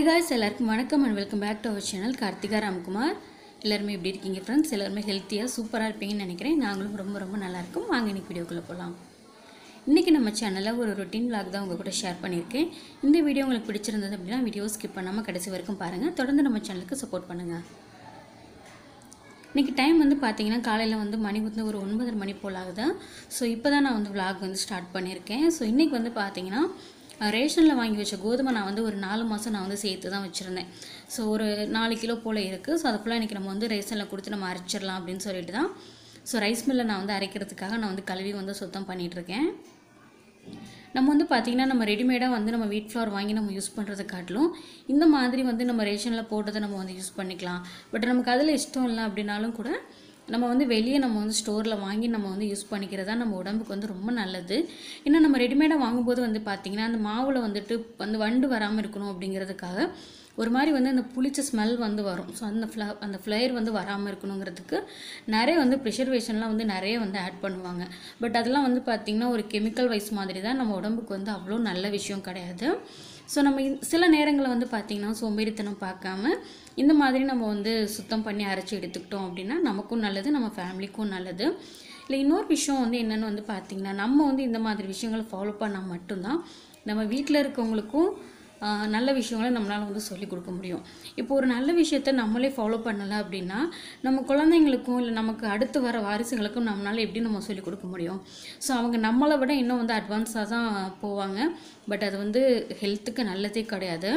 guys எல்லாருக்கும் வணக்கம் and welcome back to our channel Karthika Ramkumar எல்லாருமே எப்படி இருக்கீங்க ஃப்ரெண்ட்ஸ் எல்லாருமே ஹெல்த்தியாக சூப்பராக இருப்பீங்கன்னு நினைக்கிறேன் நாங்களும் ரொம்ப ரொம்ப நல்லா இருக்கும் வாங்க இன்னைக்கு வீடியோக்குள்ளே போகலாம் இன்றைக்கி நம்ம சேனலில் ஒரு ரொட்டீன் vlog தான் உங்கள் கூட ஷேர் பண்ணியிருக்கேன் இந்த வீடியோ உங்களுக்கு பிடிச்சிருந்தது அப்படின்னா வீடியோ ஸ்கிப் பண்ணாமல் கடைசி வரைக்கும் பாருங்கள் தொடர்ந்து நம்ம சேனலுக்கு சப்போர்ட் பண்ணுங்கள் இன்றைக்கி டைம் வந்து பார்த்தீங்கன்னா காலையில் வந்து மணி வந்து ஒரு ஒன்பதரை மணி போல் ஆகுது ஸோ இப்போ தான் நான் வந்து vlog வந்து ஸ்டார்ட் பண்ணியிருக்கேன் ஸோ இன்றைக்கி வந்து பார்த்தீங்கன்னா ரேஷனில் வாங்கி வச்ச கோதுமை நான் வந்து ஒரு நாலு மாதம் நான் வந்து சேர்த்து தான் வச்சுருந்தேன் ஸோ ஒரு நாலு கிலோ போல் இருக்குது ஸோ அதை ஃபுல்லாக இன்றைக்கி நம்ம வந்து ரேஷனில் கொடுத்து நம்ம அரைச்சிடலாம் அப்படின்னு சொல்லிட்டு தான் ஸோ ரைஸ் மில்லில் நான் வந்து அரைக்கிறதுக்காக நான் வந்து கழுவி வந்து சுத்தம் பண்ணிகிட்ருக்கேன் நம்ம வந்து பார்த்திங்கன்னா நம்ம ரெடிமேடாக வந்து நம்ம வீட் ஃப்ளவர் வாங்கி நம்ம யூஸ் பண்ணுறதை காட்டிலும் இந்த மாதிரி வந்து நம்ம ரேஷனில் போட்டதை நம்ம வந்து யூஸ் பண்ணிக்கலாம் பட் நமக்கு அதில் இஷ்டம் இல்லை அப்படின்னாலும் கூட நம்ம வந்து வெளியே நம்ம வந்து ஸ்டோரில் வாங்கி நம்ம வந்து யூஸ் பண்ணிக்கிறது தான் நம்ம உடம்புக்கு வந்து ரொம்ப நல்லது ஏன்னா நம்ம ரெடிமேடாக வாங்கும்போது வந்து பார்த்திங்கன்னா அந்த மாவில் வந்துட்டு வந்து வண்டு வராமல் இருக்கணும் அப்படிங்கிறதுக்காக ஒரு மாதிரி வந்து அந்த புளிச்ச ஸ்மெல் வந்து வரும் ஸோ அந்த ஃப்ள அந்த ஃப்ளேவர் வந்து வராமல் இருக்கணுங்கிறதுக்கு நிறைய வந்து ப்ரிஷர்வேஷன்லாம் வந்து நிறைய வந்து ஆட் பண்ணுவாங்க பட் அதெல்லாம் வந்து பார்த்திங்கன்னா ஒரு கெமிக்கல் வைஸ் மாதிரி தான் நம்ம உடம்புக்கு வந்து அவ்வளோ நல்ல விஷயம் கிடையாது ஸோ நம்ம இந்த- சில நேரங்களில் வந்து பார்த்திங்கன்னா சோம்பேறித்தனம் பார்க்காம இந்த மாதிரி நம்ம வந்து சுத்தம் பண்ணி அரைச்சி எடுத்துக்கிட்டோம் அப்படின்னா நமக்கும் நல்லது நம்ம ஃபேமிலிக்கும் நல்லது இல்லை இன்னொரு விஷயம் வந்து என்னென்னு வந்து பார்த்திங்கன்னா நம்ம வந்து இந்த மாதிரி விஷயங்களை ஃபாலோ பண்ணால் மட்டும்தான் நம்ம வீட்டில் இருக்கவங்களுக்கும் ஆஹ், நல்ல விஷயங்களை நம்மளால் வந்து சொல்லிக் கொடுக்க முடியும் இப்போ ஒரு நல்ல விஷயத்த நம்மளே ஃபாலோ பண்ணலை அப்படின்னா நம்ம குழந்தைங்களுக்கும் இல்லை நமக்கு அடுத்து வர வாரிசுகளுக்கும் நம்மளால் எப்படி நம்ம சொல்லிக் கொடுக்க முடியும் ஸோ அவங்க நம்மளை விட இன்னும் வந்து அட்வான்ஸாக தான் போவாங்க பட் அது வந்து ஹெல்த்துக்கு நல்லதே கிடையாது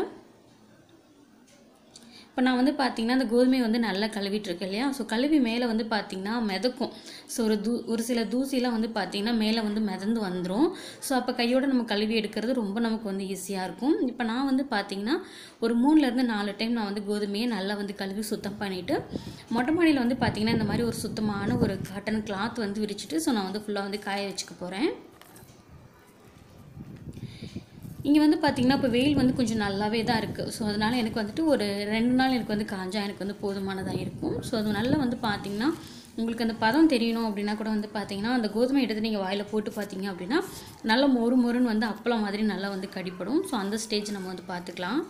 இப்போ நான் வந்து பார்த்தீங்கன்னா அந்த கோதுமையை வந்து நல்லா கழுவிட்டு இருக்கேன் இல்லையா ஸோ கழுவி மேலே வந்து பார்த்தீங்கன்னா மிதக்கும் ஸோ ஒரு தூ ஒரு சில தூசிலாம் வந்து பார்த்தீங்கன்னா மேலே வந்து மிதந்து வந்துடும் ஸோ அப்போ கையோட நம்ம கழுவி எடுக்கிறது ரொம்ப நமக்கு வந்து ஈஸியாக இருக்கும் இப்போ நான் வந்து பார்த்தீங்கன்னா ஒரு மூணுலேருந்து நாலு டைம் நான் வந்து கோதுமையை நல்லா வந்து கழுவி சுத்தம் பண்ணிவிட்டு மொட்டை மாடியில் வந்து பார்த்தீங்கன்னா இந்த மாதிரி ஒரு சுத்தமான ஒரு காட்டன் கிளாத் வந்து விரிச்சிட்டு ஸோ நான் வந்து ஃபுல்லாக வந்து காய வச்சுக்க போகிறேன் இங்கே வந்து பார்த்திங்கன்னா இப்போ வெயில் வந்து கொஞ்சம் நல்லாவே தான் இருக்குது ஸோ அதனால் எனக்கு வந்துட்டு ஒரு ரெண்டு நாள் எனக்கு வந்து காஞ்சா எனக்கு வந்து போதுமானதாக இருக்கும் ஸோ அது நல்லா வந்து பார்த்திங்கன்னா உங்களுக்கு அந்த பதம் தெரியணும் அப்படின்னா கூட வந்து பார்த்தீங்கன்னா அந்த கோதுமை எடுத்து நீங்கள் வாயில் போட்டு பார்த்தீங்க அப்படின்னா நல்ல மொறு மொறுன்னு வந்து அப்பளம் மாதிரி நல்லா வந்து கடிப்படும் ஸோ அந்த ஸ்டேஜ் நம்ம வந்து பார்த்துக்கலாம்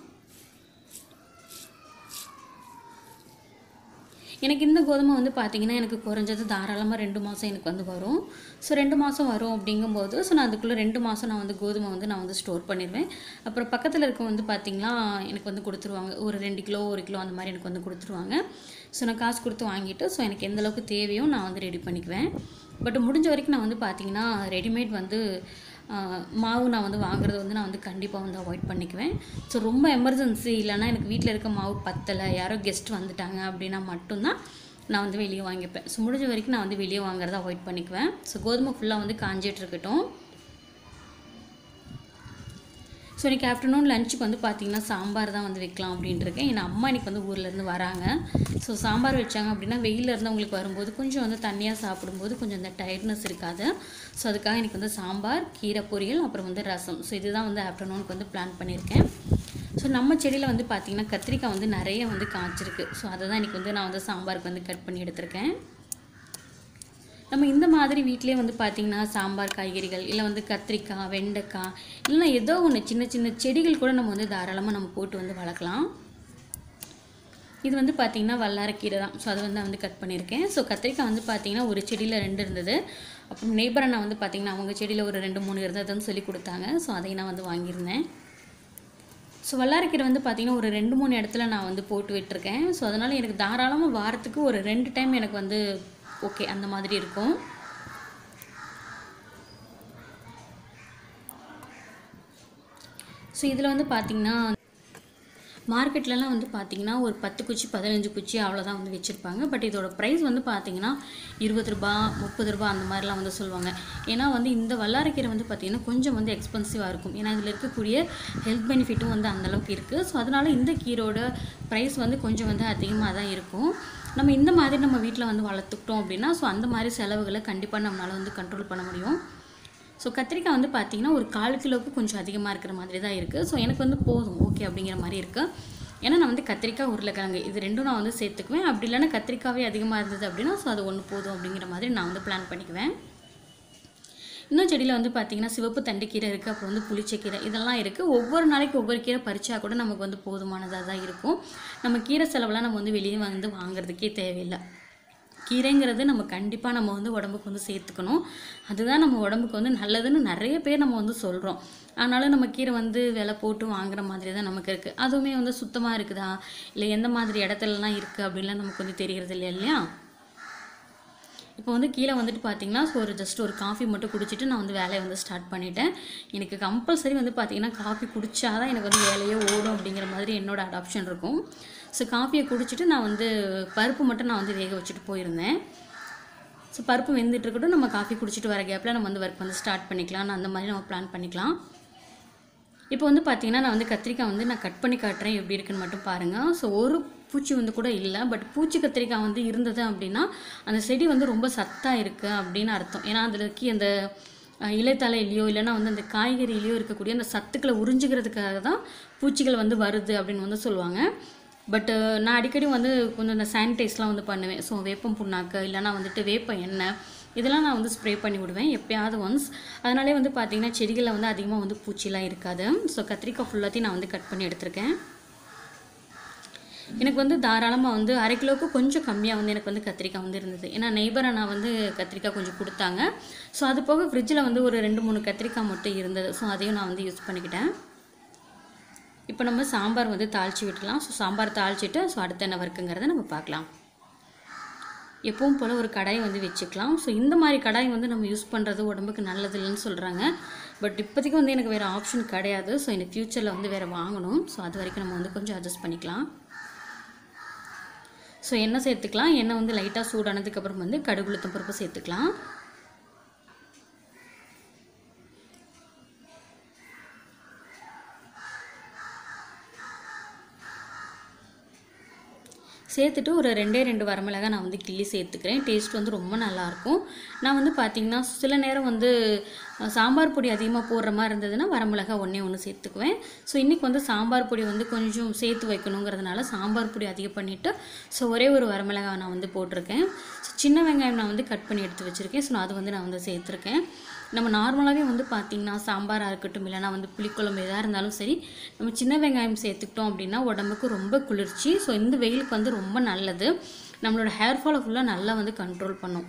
எனக்கு இந்த கோதுமை வந்து பார்த்தீங்கன்னா எனக்கு குறைஞ்சது தாராளமாக ரெண்டு மாதம் எனக்கு வந்து வரும் ஸோ ரெண்டு மாதம் வரும் அப்படிங்கும்போது ஸோ நான் அதுக்குள்ளே ரெண்டு மாதம் நான் வந்து கோதுமை வந்து நான் வந்து ஸ்டோர் பண்ணிடுவேன் அப்புறம் பக்கத்தில் இருக்க வந்து பார்த்திங்கன்னா எனக்கு வந்து கொடுத்துருவாங்க ஒரு ரெண்டு கிலோ ஒரு கிலோ அந்த மாதிரி எனக்கு வந்து கொடுத்துருவாங்க ஸோ நான் காசு கொடுத்து வாங்கிட்டு ஸோ எனக்கு எந்த அளவுக்கு தேவையோ நான் வந்து ரெடி பண்ணிக்குவேன் பட் முடிஞ்ச வரைக்கும் நான் வந்து பார்த்திங்கன்னா ரெடிமேட் வந்து ஆஹ், மாவு நான் வந்து வாங்குறது வந்து நான் வந்து கண்டிப்பாக வந்து அவாய்ட் பண்ணிக்குவேன் ஸோ ரொம்ப எமர்ஜென்சி இல்லைன்னா எனக்கு வீட்டில் இருக்க மாவு பத்தலை யாரோ கெஸ்ட் வந்துட்டாங்க அப்படின்னா மட்டும்தான் நான் வந்து வெளியே வாங்கிப்பேன் ஸோ முடிஞ்ச வரைக்கும் நான் வந்து வெளியே வாங்குறத அவாய்ட் பண்ணிக்குவேன் ஸோ கோதுமை ஃபுல்லாக வந்து காஞ்சிட்டு இருக்கட்டும் ஸோ இன்றைக்கி ஆஃப்டர்நூன் லஞ்சுக்கு வந்து பார்த்தீங்கன்னா சாம்பார் தான் வந்து வைக்கலாம் அப்படின்ட்டு இருக்கேன் என் அம்மா இன்னைக்கு வந்து ஊர்லேருந்து வராங்க ஸோ சாம்பார் வச்சாங்க அப்படின்னா வெயில்ல இருந்து அவங்களுக்கு வரும்போது கொஞ்சம் வந்து தண்ணியாக சாப்பிடும்போது கொஞ்சம் அந்த டயர்ட்னஸ் இருக்காது ஸோ அதுக்காக எனக்கு வந்து சாம்பார் கீரை பொரியல் அப்புறம் வந்து ரசம் ஸோ இதுதான் வந்து ஆஃப்டர்நூனுக்கு வந்து பிளான் பண்ணியிருக்கேன் ஸோ நம்ம செடியில் வந்து பார்த்திங்கன்னா கத்திரிக்காய் வந்து நிறைய வந்து காய்ச்சிருக்கு ஸோ அதை தான் இன்றைக்கி வந்து நான் வந்து சாம்பாருக்கு வந்து கட் பண்ணி எடுத்திருக்கேன் நம்ம இந்த மாதிரி வீட்டிலே வந்து பார்த்திங்கன்னா சாம்பார் காய்கறிகள் இல்லை வந்து கத்திரிக்காய் வெண்டைக்காய் இல்லைன்னா ஏதோ ஒன்று சின்ன சின்ன செடிகள் கூட நம்ம வந்து தாராளமாக நம்ம போட்டு வந்து வளர்க்கலாம் இது வந்து பார்த்திங்கன்னா வல்லாரக்கீரை தான் ஸோ அதை வந்து நான் வந்து கட் பண்ணியிருக்கேன் ஸோ கத்திரிக்காய் வந்து பார்த்திங்கன்னா ஒரு செடியில் ரெண்டு இருந்தது அப்புறம் நெய்பர் அண்ணா வந்து பார்த்திங்கன்னா அவங்க செடியில் ஒரு ரெண்டு மூணு இருந்ததுன்னு சொல்லி கொடுத்தாங்க ஸோ அதையும் நான் வந்து வாங்கியிருந்தேன் ஸோ வல்லாரக்கீரை வந்து பார்த்திங்கன்னா ஒரு ரெண்டு மூணு இடத்துல நான் வந்து போட்டு விட்டுருக்கேன் ஸோ அதனால் எனக்கு தாராளமாக வாரத்துக்கு ஒரு ரெண்டு டைம் எனக்கு வந்து ஓகே அந்த மாதிரி இருக்கும் ஸோ இதில் வந்து பார்த்திங்கன்னா மார்க்கெட்லலாம் வந்து பார்த்திங்கன்னா ஒரு பத்து குச்சி பதினஞ்சு குச்சி அவ்வளோதான் வந்து வச்சுருப்பாங்க பட் இதோட ப்ரைஸ் வந்து பார்த்திங்கன்னா இருபது ரூபா முப்பது ரூபா அந்த மாதிரிலாம் வந்து சொல்லுவாங்க ஏன்னா வந்து இந்த வல்லாரக்கீரை வந்து பார்த்திங்கன்னா கொஞ்சம் வந்து எக்ஸ்பென்சிவாக இருக்கும் ஏன்னா இதில் இருக்கக்கூடிய ஹெல்த் பெனிஃபிட்டும் வந்து அந்தளவுக்கு இருக்குது ஸோ அதனால் இந்த கீரோட ப்ரைஸ் வந்து கொஞ்சம் வந்து அதிகமாக தான் இருக்கும் நம்ம இந்த மாதிரி நம்ம வீட்டில் வந்து வளர்த்துக்கிட்டோம் அப்படின்னா ஸோ அந்த மாதிரி செலவுகளை கண்டிப்பாக நம்மளால் வந்து கண்ட்ரோல் பண்ண முடியும் ஸோ கத்திரிக்காய் வந்து பார்த்தீங்கன்னா ஒரு கால் கிலோவுக்கு கொஞ்சம் அதிகமாக இருக்கிற மாதிரி தான் இருக்குது ஸோ எனக்கு வந்து போதும் ஓகே அப்படிங்கிற மாதிரி இருக்குது ஏன்னா நான் வந்து கத்திரிக்காய் உருளைக்கிழங்கு இது ரெண்டும் நான் வந்து சேர்த்துக்குவேன் அப்படி இல்லைன்னா கத்திரிக்காவே அதிகமாக இருந்தது அப்படின்னா ஸோ அது ஒன்று போதும் அப்படிங்கிற மாதிரி நான் வந்து பிளான் பண்ணிக்குவேன் இன்னும் செடியில் வந்து பார்த்திங்கன்னா சிவப்பு தண்டுக்கீரை இருக்குது அப்புறம் வந்து புளிச்சக்கீரை இதெல்லாம் இருக்குது ஒவ்வொரு நாளைக்கு ஒவ்வொரு கீரை பறிச்சா கூட நமக்கு வந்து போதுமானதாக தான் இருக்கும் நம்ம கீரை செலவெல்லாம் நம்ம வந்து வெளியே வந்து வாங்குறதுக்கே தேவையில்லை கீரைங்கிறது நம்ம கண்டிப்பாக நம்ம வந்து உடம்புக்கு வந்து சேர்த்துக்கணும் அதுதான் நம்ம உடம்புக்கு வந்து நல்லதுன்னு நிறைய பேர் நம்ம வந்து சொல்கிறோம் ஆனாலும் நம்ம கீரை வந்து விலை போட்டு வாங்குற மாதிரி தான் நமக்கு இருக்குது அதுவுமே வந்து சுத்தமாக இருக்குதா இல்லை எந்த மாதிரி இடத்துலலாம் இருக்குது அப்படின்லாம் நமக்கு வந்து தெரியறது இல்லை இல்லையா இப்போ வந்து கீழே வந்துட்டு பார்த்தீங்கன்னா ஸோ ஒரு ஜஸ்ட் ஒரு காஃபி மட்டும் குடிச்சிட்டு நான் வந்து வேலையை வந்து ஸ்டார்ட் பண்ணிட்டேன் எனக்கு கம்பல்சரி வந்து பார்த்தீங்கன்னா காஃபி குடிச்சாதான் எனக்கு வந்து வேலையே ஓடும் அப்படிங்கிற மாதிரி என்னோட அடாப்ஷன் இருக்கும் ஸோ காஃபியை குடிச்சிட்டு நான் வந்து பருப்பு மட்டும் நான் வந்து வேக வச்சுட்டு போயிருந்தேன் ஸோ பருப்பு வெந்துட்டு இருக்கட்டும் நம்ம காஃபி குடிச்சிட்டு வர கேப்பில் நம்ம வந்து ஒர்க் வந்து ஸ்டார்ட் பண்ணிக்கலாம் நான் அந்த மாதிரி நம்ம பிளான் பண்ணிக்கலாம் இப்போ வந்து பார்த்தீங்கன்னா நான் வந்து கத்திரிக்காய் வந்து நான் கட் பண்ணி காட்டுறேன் எப்படி இருக்குன்னு மட்டும் பாருங்கள் ஸோ ஒரு பூச்சி வந்து கூட இல்லை பட் பூச்சி கத்திரிக்காய் வந்து இருந்தது அப்படின்னா அந்த செடி வந்து ரொம்ப சத்தாக இருக்குது அப்படின்னு அர்த்தம் ஏன்னா அதில் அந்த அஹ், இலைத்தலையிலையோ இல்லைன்னா வந்து அந்த காய்கறியிலையோ இருக்கக்கூடிய அந்த சத்துக்களை உறிஞ்சிக்கிறதுக்காக தான் பூச்சிகள் வந்து வருது அப்படின்னு வந்து சொல்லுவாங்க பட்டு நான் அடிக்கடி வந்து கொஞ்சம் இந்த சானிடைஸ்லாம் வந்து பண்ணுவேன் ஸோ வேப்பம் புண்ணாக்கு இல்லைன்னா வந்துட்டு வேப்ப எண்ணெய் இதெல்லாம் நான் வந்து ஸ்ப்ரே பண்ணி விடுவேன் எப்பயாவது ஒன்ஸ் அதனாலே வந்து பார்த்தீங்கன்னா செடிகளில் வந்து அதிகமாக வந்து பூச்சிலாம் இருக்காது ஸோ கத்திரிக்காய் ஃபுல்லாத்தையும் நான் வந்து கட் பண்ணி எடுத்திருக்கேன் எனக்கு வந்து தாராளமாக வந்து அரை கிலோவுக்கு கொஞ்சம் கம்மியாக வந்து எனக்கு வந்து கத்திரிக்காய் வந்து இருந்தது ஏன்னா நெய்பரை நான் வந்து கத்திரிக்காய் கொஞ்சம் கொடுத்தாங்க ஸோ அது போக ஃப்ரிட்ஜில் வந்து ஒரு ரெண்டு மூணு கத்திரிக்காய் மட்டும் இருந்தது ஸோ அதையும் நான் வந்து யூஸ் பண்ணிக்கிட்டேன் இப்போ நம்ம சாம்பார் வந்து தாளித்து விட்டுலாம் ஸோ சாம்பார் தாளிச்சிட்டு ஸோ அடுத்து என்ன வறுக்குங்கிறத நம்ம பார்க்கலாம் எப்பவும் போல் ஒரு கடாயை வந்து வச்சுக்கலாம் ஸோ இந்த மாதிரி கடாய் வந்து நம்ம யூஸ் பண்ணுறது உடம்புக்கு நல்லது இல்லைன்னு சொல்கிறாங்க பட் இப்போதைக்கு வந்து எனக்கு வேறு ஆப்ஷன் கிடையாது ஸோ எனக்கு ஃப்யூச்சரில் வந்து வேறு வாங்கணும் ஸோ அது வரைக்கும் நம்ம வந்து கொஞ்சம் அட்ஜஸ்ட் பண்ணிக்கலாம் ஸோ எண்ணெய் சேர்த்துக்கலாம் எண்ணெய் வந்து லைட்டாக சூடானதுக்கப்புறம் வந்து கடுகு உளுத்தம் பருப்பு சேர்த்துக்கலாம் சேர்த்துட்டு ஒரு ரெண்டே ரெண்டு வரமிளகாய் நான் வந்து கிள்ளி சேர்த்துக்கிறேன் டேஸ்ட் வந்து ரொம்ப நல்லாயிருக்கும் நான் வந்து பார்த்திங்கன்னா சில நேரம் வந்து அஹ், சாம்பார் பொடி அதிகமாக போடுற மாதிரி இருந்ததுன்னா வரமிளகாய் ஒன்றே ஒன்று சேர்த்துக்குவேன் ஸோ இன்றைக்கி வந்து சாம்பார் பொடி வந்து கொஞ்சம் சேர்த்து வைக்கணுங்கிறதுனால சாம்பார் பொடி அதிகம் பண்ணிவிட்டு ஸோ ஒரே ஒரு வரமிளகாய் நான் வந்து போட்டிருக்கேன் ஸோ சின்ன வெங்காயம் நான் வந்து கட் பண்ணி எடுத்து வச்சுருக்கேன் ஸோ அது வந்து நான் வந்து சேர்த்துருக்கேன் நம்ம நார்மலாகவே வந்து பார்த்திங்கன்னா சாம்பாராக இருக்கட்டும் இல்லைனா வந்து புளிக்குழம்பு எதாக இருந்தாலும் சரி நம்ம சின்ன வெங்காயம் சேர்த்துக்கிட்டோம் அப்படின்னா உடம்புக்கு ரொம்ப குளிர்ச்சி ஸோ இந்த வெயிலுக்கு வந்து ரொம்ப நல்லது நம்மளோட ஹேர் ஃபாலை ஃபுல்லாக நல்லா வந்து கண்ட்ரோல் பண்ணும்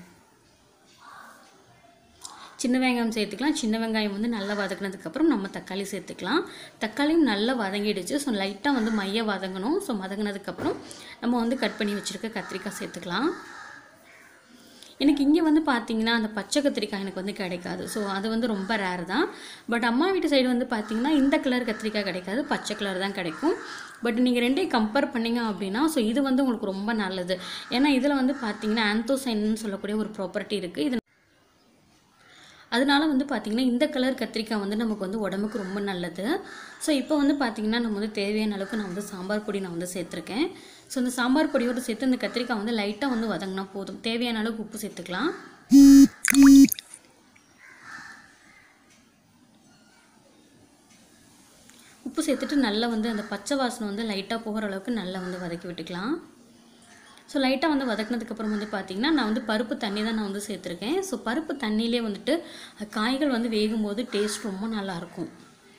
சின்ன வெங்காயம் சேர்த்துக்கலாம் சின்ன வெங்காயம் வந்து நல்லா வதக்குனதுக்கப்புறம் நம்ம தக்காளி சேர்த்துக்கலாம் தக்காளியும் நல்லா வதங்கிடுச்சு ஸோ லைட்டாக வந்து மைய வதங்கணும் ஸோ வதங்கினதுக்கப்புறம் நம்ம வந்து கட் பண்ணி வச்சுருக்க கத்திரிக்காய் சேர்த்துக்கலாம் எனக்கு இங்கே வந்து பார்த்தீங்கன்னா அந்த பச்சை கத்திரிக்காய் எனக்கு வந்து கிடைக்காது ஸோ அது வந்து ரொம்ப ரேர் தான் பட் அம்மா வீட்டு சைடு வந்து பார்த்தீங்கன்னா இந்த கலர் கத்திரிக்காய் கிடைக்காது பச்சை கலர் தான் கிடைக்கும் பட் நீங்கள் ரெண்டையும் கம்பேர் பண்ணீங்க அப்படின்னா ஸோ இது வந்து உங்களுக்கு ரொம்ப நல்லது ஏன்னா இதில் வந்து பார்த்தீங்கன்னா ஆந்தோசைன்னு சொல்லக்கூடிய ஒரு ப்ராப்பர்ட்டி இருக்குது இது அதனால வந்து பார்த்திங்கன்னா இந்த கலர் கத்திரிக்காய் வந்து நமக்கு வந்து உடம்புக்கு ரொம்ப நல்லது ஸோ இப்போ வந்து பார்த்திங்கன்னா நம்ம வந்து தேவையான அளவுக்கு நான் வந்து சாம்பார் பொடி நான் வந்து சேர்த்துருக்கேன் ஸோ இந்த சாம்பார் பொடியோடு சேர்த்து இந்த கத்திரிக்காய் வந்து லைட்டாக வந்து வதங்கினா போதும் தேவையான அளவுக்கு உப்பு சேர்த்துக்கலாம் உப்பு சேர்த்துட்டு நல்லா வந்து அந்த பச்சை வாசனை வந்து லைட்டாக போகிற அளவுக்கு நல்லா வந்து வதக்கி விட்டுக்கலாம் ஸோ லைட்டாக வந்து வதக்குனதுக்கப்புறம் வந்து பார்த்திங்கன்னா நான் வந்து பருப்பு தண்ணி தான் நான் வந்து சேர்த்துருக்கேன் ஸோ பருப்பு தண்ணியிலே வந்துட்டு அஹ், காய்கள் வந்து வேகும்போது டேஸ்ட் ரொம்ப நல்லாயிருக்கும்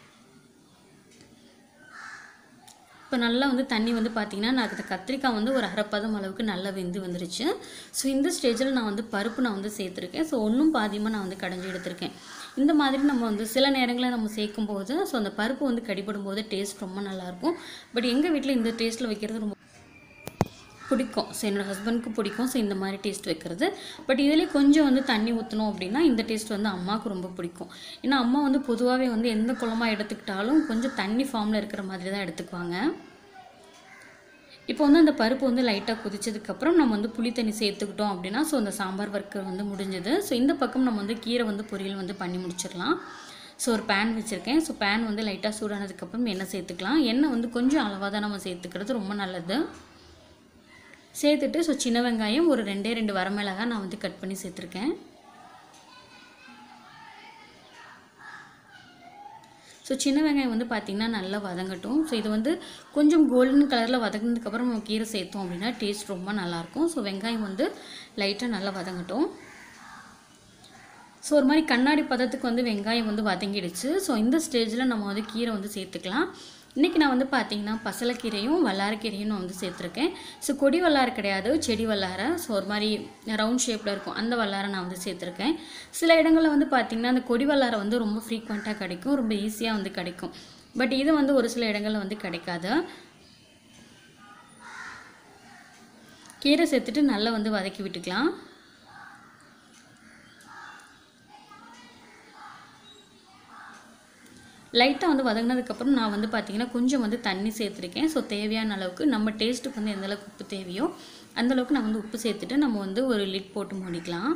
இப்போ நல்லா வந்து தண்ணி வந்து பார்த்திங்கன்னா நான் அந்த கத்திரிக்காய் வந்து ஒரு அரைப்பதம் அளவுக்கு நல்லா வெந்து வந்துருச்சு ஸோ இந்த ஸ்டேஜில் நான் வந்து பருப்பு நான் வந்து சேர்த்துருக்கேன் ஸோ ஒன்றும் பாதியமாக நான் வந்து கடைஞ்சி எடுத்திருக்கேன் இந்த மாதிரி நம்ம வந்து சில நேரங்களில் நம்ம சேர்க்கும் போது ஸோ அந்த பருப்பு வந்து கடிபடும் போது டேஸ்ட் ரொம்ப நல்லாயிருக்கும் பட் எங்கள் வீட்டில் இந்த டேஸ்ட்டில் வைக்கிறது ரொம்ப பிடிக்கும் ஸோ என்னோட ஹஸ்பண்ட்க்கு பிடிக்கும் ஸோ இந்த மாதிரி டேஸ்ட் வைக்கிறது பட் இதிலே கொஞ்சம் வந்து தண்ணி ஊற்றணும் அப்படின்னா இந்த டேஸ்ட் வந்து அம்மாவுக்கு ரொம்ப பிடிக்கும் ஏன்னா அம்மா வந்து பொதுவாகவே வந்து எந்த குழம்பா எடுத்துக்கிட்டாலும் கொஞ்சம் தண்ணி ஃபார்மில் இருக்கிற மாதிரி தான் எடுத்துக்குவாங்க இப்போ வந்து அந்த பருப்பு வந்து லைட்டாக கொதிச்சதுக்கப்புறம் நம்ம வந்து புளி தண்ணி சேர்த்துக்கிட்டோம் அப்படின்னா ஸோ அந்த சாம்பார் ஒர்க்கு வந்து முடிஞ்சது ஸோ இந்த பக்கம் நம்ம வந்து கீரை வந்து பொரியல் வந்து பண்ணி முடிச்சிடலாம் ஸோ ஒரு பேன் வச்சுருக்கேன் ஸோ பேன் வந்து லைட்டாக சூடானதுக்கப்புறம் எண்ணெய் சேர்த்துக்கலாம் எண்ணெய் வந்து கொஞ்சம் அளவாக தான் நம்ம சேர்த்துக்கிறது ரொம்ப நல்லது சேர்த்துட்டு ஸோ சின்ன வெங்காயம் ஒரு ரெண்டே ரெண்டு வரமிளகாய் நான் வந்து கட் பண்ணி சேர்த்துருக்கேன் ஸோ சின்ன வெங்காயம் வந்து பார்த்திங்கன்னா நல்லா வதங்கட்டும் ஸோ இது வந்து கொஞ்சம் கோல்டன் கலரில் வதங்கினதுக்கப்புறம் நம்ம கீரை சேர்த்தோம் அப்படின்னா டேஸ்ட் ரொம்ப நல்லாயிருக்கும் ஸோ வெங்காயம் வந்து லைட்டாக நல்லா வதங்கட்டும் ஸோ ஒரு மாதிரி கண்ணாடி பதத்துக்கு வந்து வெங்காயம் வந்து வதங்கிடுச்சு ஸோ இந்த ஸ்டேஜில் நம்ம வந்து கீரை வந்து சேர்த்துக்கலாம் இன்றைக்கி நான் வந்து பார்த்தீங்கன்னா பசலைக்கீரையும் வல்லாரக்கீரையும் நான் வந்து சேர்த்துருக்கேன் ஸோ கொடி வல்லாரை கிடையாது செடி வல்லாரை ஸோ ஒரு மாதிரி ரவுண்ட் ஷேப்பில் இருக்கும் அந்த வல்லாரை நான் வந்து சேர்த்துருக்கேன் சில இடங்களில் வந்து பார்த்திங்கன்னா அந்த கொடி வல்லாரை வந்து ரொம்ப ஃப்ரீக்வெண்ட்டாக கிடைக்கும் ரொம்ப ஈஸியாக வந்து கிடைக்கும் பட் இது வந்து ஒரு சில இடங்களில் வந்து கிடைக்காது கீரை சேர்த்துட்டு நல்லா வந்து வதக்கி விட்டுக்கலாம் லைட்டாக வந்து வதங்கினதுக்கப்புறம் நான் வந்து பார்த்திங்கன்னா கொஞ்சம் வந்து தண்ணி சேர்த்துருக்கேன் ஸோ தேவையான அளவுக்கு நம்ம டேஸ்ட்டுக்கு வந்து எந்த அளவுக்கு உப்பு தேவையோ அந்தளவுக்கு நான் வந்து உப்பு சேர்த்துட்டு நம்ம வந்து ஒரு லிட் போட்டு மூடிக்கலாம்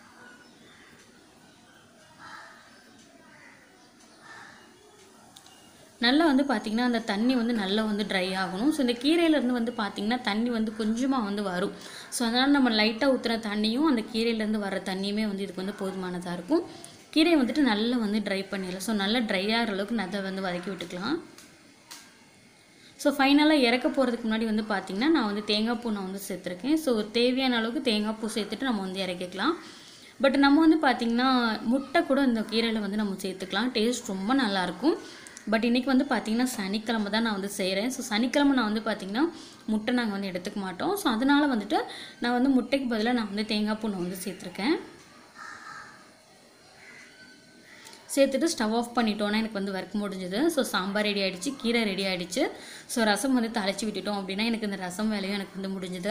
நல்லா வந்து பார்த்திங்கன்னா அந்த தண்ணி வந்து நல்லா வந்து ட்ரை ஆகணும் ஸோ இந்த கீரையிலேருந்து வந்து பார்த்திங்கன்னா தண்ணி வந்து கொஞ்சமாக வந்து வரும் ஸோ அதனால் நம்ம லைட்டாக ஊற்றுன தண்ணியும் அந்த கீரையிலேருந்து வர தண்ணியுமே வந்து இதுக்கு வந்து போதுமானதாக இருக்கும் கீரையை வந்துட்டு நல்லா வந்து ட்ரை பண்ணிடலாம் ஸோ நல்லா ட்ரை ஆகிற அளவுக்கு அதை வந்து வதக்கி விட்டுக்கலாம் ஸோ ஃபைனலாக இறக்க போகிறதுக்கு முன்னாடி வந்து பார்த்திங்கன்னா நான் வந்து தேங்காய் பூ நான் வந்து சேர்த்துருக்கேன் ஸோ தேவையான அளவுக்கு தேங்காய் பூ சேர்த்துட்டு நம்ம வந்து இறக்கிக்கலாம் பட் நம்ம வந்து பார்த்திங்கன்னா முட்டை கூட இந்த கீரையில் வந்து நம்ம சேர்த்துக்கலாம் டேஸ்ட் ரொம்ப நல்லாயிருக்கும் பட் இன்றைக்கி வந்து பார்த்திங்கன்னா சனிக்கிழமை தான் நான் வந்து செய்கிறேன் ஸோ சனிக்கிழமை நான் வந்து பார்த்திங்கன்னா முட்டை நாங்கள் வந்து எடுத்துக்க மாட்டோம் ஸோ அதனால் வந்துட்டு நான் வந்து முட்டைக்கு பதிலாக நான் வந்து தேங்காய் பூ நான் வந்து சேர்த்துருக்கேன் சேர்த்துட்டு ஸ்டவ் ஆஃப் பண்ணிட்டோன்னா எனக்கு வந்து ஒர்க் முடிஞ்சது ஸோ சாம்பார் ரெடி ஆகிடுச்சு கீரை ரெடி ஆகிடுச்சு ஸோ ரசம் வந்து தாளித்து விட்டுட்டோம் அப்படின்னா எனக்கு இந்த ரசம் வேலையும் எனக்கு வந்து முடிஞ்சுது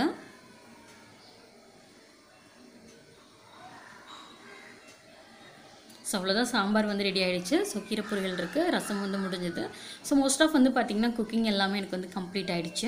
ஸோ அவ்வளோதான் சாம்பார் வந்து ரெடி ஆகிடுச்சு ஸோ கீரை பொரியல் இருக்குது ரசம் வந்து முடிஞ்சது ஸோ மோஸ்ட் ஆஃப் வந்து பார்த்திங்கன்னா குக்கிங் எல்லாமே எனக்கு வந்து கம்ப்ளீட் ஆகிடுச்சு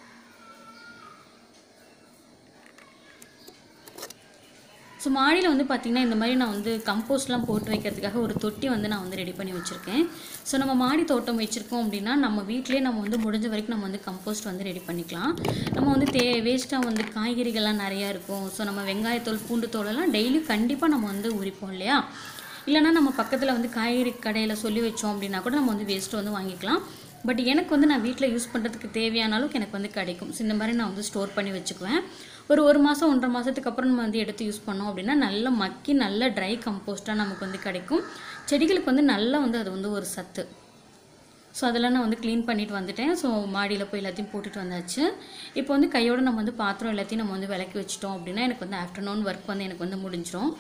ஸோ மாடியில் வந்து பார்த்திங்கன்னா இந்த மாதிரி நான் வந்து கம்போஸ்ட்லாம் போட்டு வைக்கிறதுக்காக ஒரு தொட்டி வந்து நான் வந்து ரெடி பண்ணி வச்சுருக்கேன் ஸோ நம்ம மாடி தோட்டம் வச்சுருக்கோம் அப்படின்னா நம்ம வீட்டிலேயே நம்ம வந்து முடிஞ்ச வரைக்கும் நம்ம வந்து கம்போஸ்ட் வந்து ரெடி பண்ணிக்கலாம் நம்ம வந்து தே வேஸ்ட்டாக வந்து காய்கறிகள்லாம் நிறையா இருக்கும் ஸோ நம்ம வெங்காயத்தோல் பூண்டு தோலெல்லாம் டெய்லியும் கண்டிப்பாக நம்ம வந்து உரிப்போம் இல்லையா இல்லைனா நம்ம பக்கத்தில் வந்து காய்கறி கடையில் சொல்லி வச்சோம் அப்படின்னா கூட நம்ம வந்து வேஸ்ட்டு வந்து வாங்கிக்கலாம் பட் எனக்கு வந்து நான் வீட்டில் யூஸ் பண்ணுறதுக்கு தேவையான அளவுக்கு எனக்கு வந்து கிடைக்கும் ஸோ இந்த மாதிரி நான் வந்து ஸ்டோர் பண்ணி வச்சுக்குவேன் ஒரு ஒரு மாதம் ஒன்றரை மாதத்துக்கு அப்புறம் நம்ம வந்து எடுத்து யூஸ் பண்ணோம் அப்படின்னா நல்ல மக்கி நல்ல ட்ரை கம்போஸ்ட்டாக நமக்கு வந்து கிடைக்கும் செடிகளுக்கு வந்து நல்லா வந்து அது வந்து ஒரு சத்து ஸோ அதெல்லாம் நான் வந்து க்ளீன் பண்ணிட்டு வந்துட்டேன் ஸோ மாடியில் போய் எல்லாத்தையும் போட்டுட்டு வந்தாச்சு இப்போ வந்து கையோடு நம்ம வந்து பாத்திரம் எல்லாத்தையும் நம்ம வந்து விளக்கி வச்சிட்டோம் அப்படின்னா எனக்கு வந்து ஆஃப்டர்நூன் ஒர்க் வந்து எனக்கு வந்து முடிஞ்சிடும்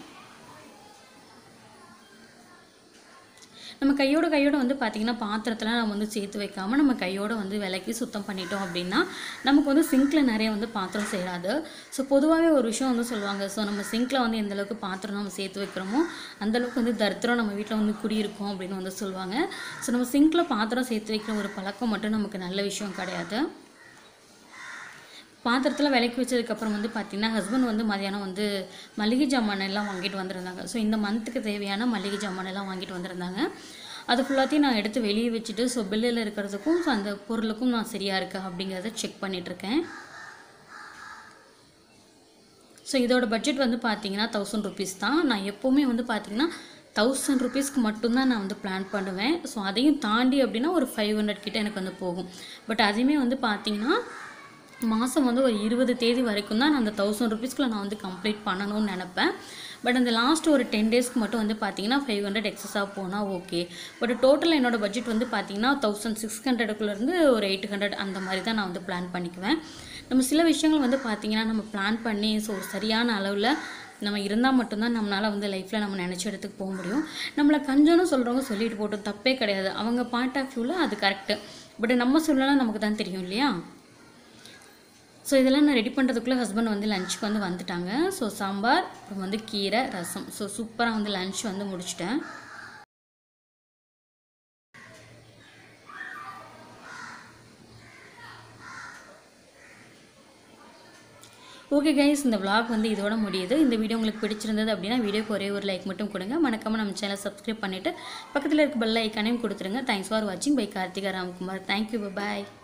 நம்ம கையோட கையோட வந்து பார்த்திங்கன்னா பாத்திரத்தில் நம்ம வந்து சேர்த்து வைக்காமல் நம்ம கையோட வந்து விளக்கி சுத்தம் பண்ணிட்டோம் அப்படின்னா நமக்கு வந்து சிங்கில் நிறைய வந்து பாத்திரம் சேராது ஸோ பொதுவாகவே ஒரு விஷயம் வந்து சொல்லுவாங்க ஸோ நம்ம சிங்கில் வந்து எந்த அளவுக்கு பாத்திரம் நம்ம சேர்த்து வைக்கிறோமோ அந்தளவுக்கு வந்து தரித்திரம் நம்ம வீட்டில் வந்து குடியிருக்கும் அப்படின்னு வந்து சொல்லுவாங்க ஸோ நம்ம சிங்கில் பாத்திரம் சேர்த்து வைக்கிற ஒரு பழக்கம் மட்டும் நமக்கு நல்ல விஷயம் கிடையாது பாத்திரத்தில் விளக்கி வச்சதுக்கப்புறம் வந்து பார்த்திங்கன்னா ஹஸ்பண்ட் வந்து மதியானம் வந்து மளிகை ஜாமான் எல்லாம் வாங்கிட்டு வந்திருந்தாங்க ஸோ இந்த மந்த்துக்கு தேவையான மளிகை ஜாமான் எல்லாம் வாங்கிட்டு வந்திருந்தாங்க அது ஃபுல்லாத்தையும் நான் எடுத்து வெளியே வச்சுட்டு ஸோ பில்லில் இருக்கிறதுக்கும் ஸோ அந்த பொருளுக்கும் நான் சரியாக இருக்கா அப்படிங்கிறத செக் பண்ணிகிட்ருக்கேன் ஸோ இதோட பட்ஜெட் வந்து பார்த்தீங்கன்னா தௌசண்ட் ருபீஸ் தான் நான் எப்போவுமே வந்து பார்த்தீங்கன்னா தௌசண்ட் ருபீஸ்க்கு மட்டும்தான் நான் வந்து பிளான் பண்ணுவேன் ஸோ அதையும் தாண்டி அப்படின்னா ஒரு ஃபைவ் ஹண்ட்ரட் கிட்ட எனக்கு வந்து போகும் பட் அதையுமே வந்து பார்த்தீங்கன்னா மாதம் வந்து ஒரு இருபது தேதி வரைக்கும் தான் நான் அந்த தௌசண்ட் ருபீஸ்க்குள்ள நான் வந்து கம்ப்ளீட் பண்ணணும்னு நினப்பேன் பட் அந்த லாஸ்ட் ஒரு டென் டேஸ்க்கு மட்டும் வந்து பார்த்தீங்கன்னா ஃபைவ் ஹண்ட்ரட் எக்ஸஸாக போனால் ஓகே பட் டோட்டல் என்னோட பட்ஜெட் வந்து பார்த்தீங்கன்னா தௌசண்ட் சிக்ஸ் ஹண்ட்ரடுக்குள்ளேருந்து ஒரு எயிட் ஹண்ட்ரட் அந்த மாதிரி தான் நான் வந்து பிளான் பண்ணிக்குவேன் நம்ம சில விஷயங்கள் வந்து பார்த்தீங்கன்னா நம்ம பிளான் பண்ணி ஸோ சரியான அளவில் நம்ம இருந்தால் மட்டும்தான் நம்மளால் வந்து லைஃப்பில் நம்ம நினச்ச இடத்துக்கு போக முடியும் நம்மளை கஞ்சம்னு சொல்கிறவங்க சொல்லிட்டு போட்டோம் தப்பே கிடையாது அவங்க பாயிண்ட் ஆஃப் வியூவில் அது கரெக்டு பட் நம்ம சொல்லலாம் நமக்கு தான் தெரியும் இல்லையா ஸோ இதெல்லாம் நான் ரெடி பண்ணுறதுக்குள்ளே ஹஸ்பண்ட் வந்து லஞ்சுக்கு வந்து வந்துட்டாங்க ஸோ சாம்பார் அப்புறம் வந்து கீரை ரசம் ஸோ சூப்பராக வந்து லஞ்ச் வந்து முடிச்சிட்டேன் ஓகே கைஸ் இந்த vlog வந்து இதோட முடியுது இந்த வீடியோ உங்களுக்கு பிடிச்சிருந்தது அப்படின்னா வீடியோக்கு ஒரே ஒரு லைக் மட்டும் கொடுங்க மறக்காம நம்ம சேனல் சப்ஸ்கிரைப் பண்ணிவிட்டு பக்கத்தில் இருக்க பெல் ஐக்கானையும் கொடுத்துருங்க தேங்க்ஸ் ஃபார் வாட்சிங் பை கார்த்திகா ராம்குமார் தேங்க்யூ பாய்